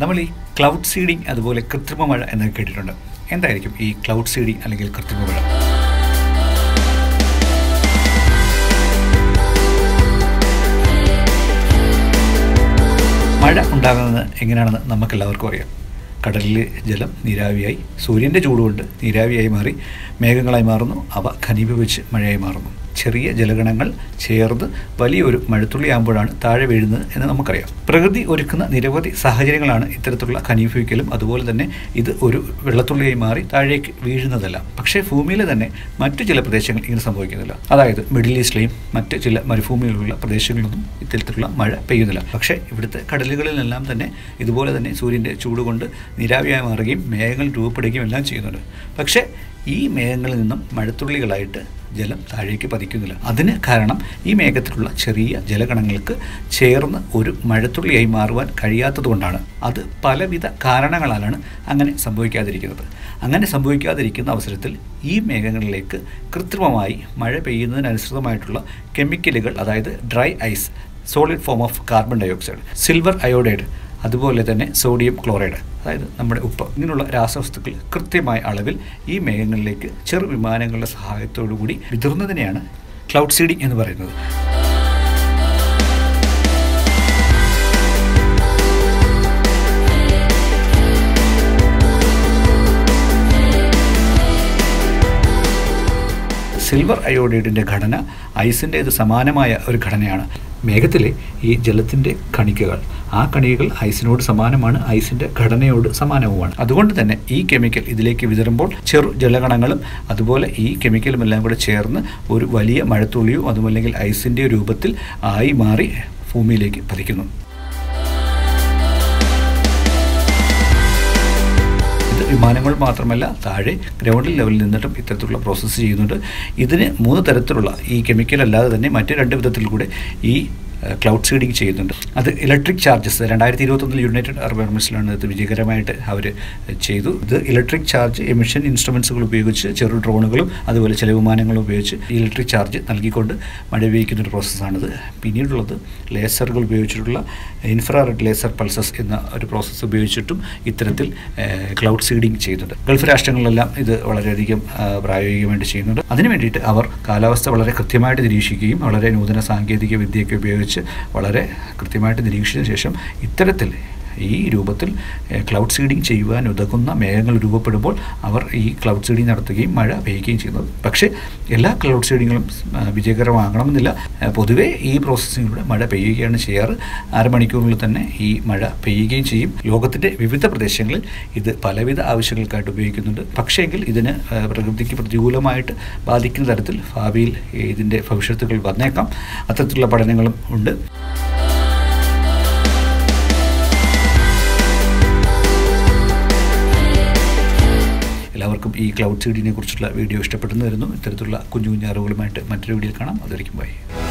നമ്മൾ ഈ cloud seeding അതുപോലെ കൃത്രിമ മഴ എന്നൊക്കെ കേട്ടിട്ടുണ്ട് എന്തായിരിക്കും ഈ ക്ലൗഡ് സീഡിംഗ് അല്ലെങ്കിൽ കൃത്രിമ മഴ മഴ ഉണ്ടാകുന്നത് എങ്ങനെയാണെന്ന് നമുക്കെല്ലാവർക്കും അറിയാം കടലിലെ ജലം നീരാവിയായി സൂര്യൻ്റെ ചൂടുകൊണ്ട് നീരാവിയായി മാറി മേഘങ്ങളായി മാറുന്നു അവ ഘനീഭവിച്ച് മഴയായി മാറുന്നു ചെറിയ ജലഗണങ്ങൾ ചേർന്ന് വലിയൊരു മഴത്തുള്ളിയാകുമ്പോഴാണ് താഴെ വീഴുന്നത് എന്ന് നമുക്കറിയാം പ്രകൃതി ഒരുക്കുന്ന നിരവധി സാഹചര്യങ്ങളാണ് ഇത്തരത്തിലുള്ള ഖനീഭവിക്കലും അതുപോലെ തന്നെ ഇത് ഒരു വെള്ളത്തുള്ളിയായി മാറി താഴേക്ക് വീഴുന്നതല്ല പക്ഷേ ഭൂമിയിലെ തന്നെ മറ്റു ചില പ്രദേശങ്ങൾ ഇങ്ങനെ സംഭവിക്കുന്നില്ല അതായത് മിഡിൽ ഈസ്റ്റിലെയും മറ്റ് ചില മരുഭൂമിയിലുള്ള പ്രദേശങ്ങളിലൊന്നും ഇത്തരത്തിലുള്ള മഴ പെയ്യുന്നില്ല പക്ഷേ ഇവിടുത്തെ കടലുകളിലെല്ലാം തന്നെ ഇതുപോലെ തന്നെ സൂര്യൻ്റെ ചൂട് കൊണ്ട് നിരാവിയായി മാറുകയും മേഘങ്ങൾ രൂപപ്പെടുകയും എല്ലാം ചെയ്യുന്നുണ്ട് പക്ഷേ ഈ മേഘങ്ങളിൽ നിന്നും മഴത്തുള്ളികളായിട്ട് ജലം താഴേക്ക് പതിക്കുന്നില്ല അതിന് കാരണം ഈ മേഘത്തിലുള്ള ചെറിയ ജലകണങ്ങൾക്ക് ചേർന്ന് ഒരു മഴത്തുള്ളിയായി മാറുവാൻ കഴിയാത്തതുകൊണ്ടാണ് അത് പലവിധ കാരണങ്ങളാലാണ് അങ്ങനെ സംഭവിക്കാതിരിക്കുന്നത് അങ്ങനെ സംഭവിക്കാതിരിക്കുന്ന അവസരത്തിൽ ഈ മേഘങ്ങളിലേക്ക് കൃത്രിമമായി മഴ പെയ്യുന്നതിനനുസൃതമായിട്ടുള്ള കെമിക്കലുകൾ അതായത് dry ice solid form of carbon dioxide silver iodide അതുപോലെ തന്നെ സോഡിയം ക്ലോറൈഡ് അതായത് നമ്മുടെ ഉപ്പ് ഇങ്ങനെയുള്ള രാസവസ്തുക്കൾ കൃത്യമായ അളവിൽ ഈ മേഘങ്ങളിലേക്ക് ചെറു വിമാനങ്ങളുടെ സഹായത്തോടു കൂടി വിതറുന്നതിനെയാണ് ക്ലൗഡ് സീഡിംഗ് എന്ന് പറയുന്നത് സിൽവർ അയോഡൈഡിൻ്റെ ഘടന ഐസിൻ്റേത് സമാനമായ ഒരു ഘടനയാണ് മേഘത്തിലെ ഈ ജലത്തിൻ്റെ കണികകൾ ആ കണികകൾ ഐസിനോട് സമാനമാണ് ഐസിൻ്റെ ഘടനയോട് സമാനവുമാണ് അതുകൊണ്ട് തന്നെ ഈ കെമിക്കൽ ഇതിലേക്ക് വിതറുമ്പോൾ ചെറു ജലകണങ്ങളും അതുപോലെ ഈ കെമിക്കലും എല്ലാം കൂടെ ചേർന്ന് ഒരു വലിയ മഴത്തുള്ളിയോ അതുമല്ലെങ്കിൽ ഐസിൻ്റെ രൂപത്തിൽ ആയി മാറി ഭൂമിയിലേക്ക് പതിക്കുന്നു ഇത് വിമാനങ്ങൾ മാത്രമല്ല താഴെ ഗ്രൗണ്ട് ലെവലിൽ നിന്നിട്ടും ഇത്തരത്തിലുള്ള പ്രോസസ്സ് ചെയ്യുന്നുണ്ട് ഇതിന് മൂന്ന് തരത്തിലുള്ള ഈ കെമിക്കൽ അല്ലാതെ തന്നെ മറ്റ് രണ്ട് വിധത്തിൽ കൂടെ ഈ ക്ലൗഡ് സീഡിങ് ചെയ്യുന്നുണ്ട് അത് ഇലക്ട്രിക് ചാർജസ് രണ്ടായിരത്തി ഇരുപത്തൊന്നിൽ യുണൈറ്റഡ് അറബ് എമിറേറ്റ്സിലാണ് ഇത് വിജയകരമായിട്ട് അവർ ചെയ്തു ഇത് ഇലക്ട്രിക് ചാർജ് എമിഷൻ ഇൻസ്ട്രുമെൻസുകൾ ഉപയോഗിച്ച് ചെറു ഡ്രോണുകളും അതുപോലെ ചില വിമാനങ്ങളും ഉപയോഗിച്ച് ഇലക്ട്രിക് ചാർജ് നൽകിക്കൊണ്ട് മഴ പെയ്യിക്കുന്ന ഒരു പ്രോസസ്സാണിത് പിന്നീടുള്ളത് ലേസറുകൾ ഉപയോഗിച്ചിട്ടുള്ള ഇൻഫ്രാറെഡ് ലേസർ പൾസസ് എന്ന ഒരു പ്രോസസ്സ് ഉപയോഗിച്ചിട്ടും ഇത്തരത്തിൽ ക്ലൗഡ് സീഡിങ് ചെയ്യുന്നുണ്ട് ഗൾഫ് രാഷ്ട്രങ്ങളിലെല്ലാം ഇത് വളരെയധികം പ്രായോഗികമായിട്ട് ചെയ്യുന്നുണ്ട് അതിനു വേണ്ടിയിട്ട് അവർ കാലാവസ്ഥ വളരെ കൃത്യമായിട്ട് നിരീക്ഷിക്കുകയും വളരെ നൂതന സാങ്കേതിക വിദ്യയൊക്കെ ഉപയോഗിച്ച് വളരെ കൃത്യമായിട്ട് നിരീക്ഷിച്ച ശേഷം ഇത്തരത്തിൽ ഈ രൂപത്തിൽ ക്ലൗഡ് സീഡിംഗ് ചെയ്യുവാൻ ഉതകുന്ന മേഘങ്ങൾ രൂപപ്പെടുമ്പോൾ അവർ ഈ ക്ലൗഡ് സീഡിംഗ് നടത്തുകയും മഴ പെയ്യുകയും ചെയ്യുന്നത് പക്ഷേ എല്ലാ ക്ലൗഡ് സീഡിങ്ങുകളും വിജയകരമാകണമെന്നില്ല പൊതുവേ ഈ പ്രോസസ്സിങ്ങിലൂടെ മഴ പെയ്യുകയാണ് ചെയ്യാറ് അരമണിക്കൂറിൽ തന്നെ ഈ മഴ പെയ്യുകയും ചെയ്യും ലോകത്തിൻ്റെ വിവിധ പ്രദേശങ്ങളിൽ ഇത് പലവിധ ആവശ്യങ്ങൾക്കായിട്ട് ഉപയോഗിക്കുന്നുണ്ട് പക്ഷേങ്കിൽ ഇതിന് പ്രകൃതിക്ക് പ്രതികൂലമായിട്ട് ബാധിക്കുന്ന തരത്തിൽ ഭാവിയിൽ ഇതിൻ്റെ ഭവിഷ്യത്തുകൾ വന്നേക്കാം അത്തരത്തിലുള്ള പഠനങ്ങളും ഉണ്ട് എല്ലാവർക്കും ഈ ക്ലൗഡ് സീഡിനെ കുറിച്ചുള്ള വീഡിയോ ഇഷ്ടപ്പെടുന്നു വരുന്നു ഇത്തരത്തിലുള്ള കുഞ്ഞു കുഞ്ഞു അറിവുകളുമായിട്ട് മറ്റൊരു വീഡിയോയിൽ കാണാം അതായിരിക്കും ബൈ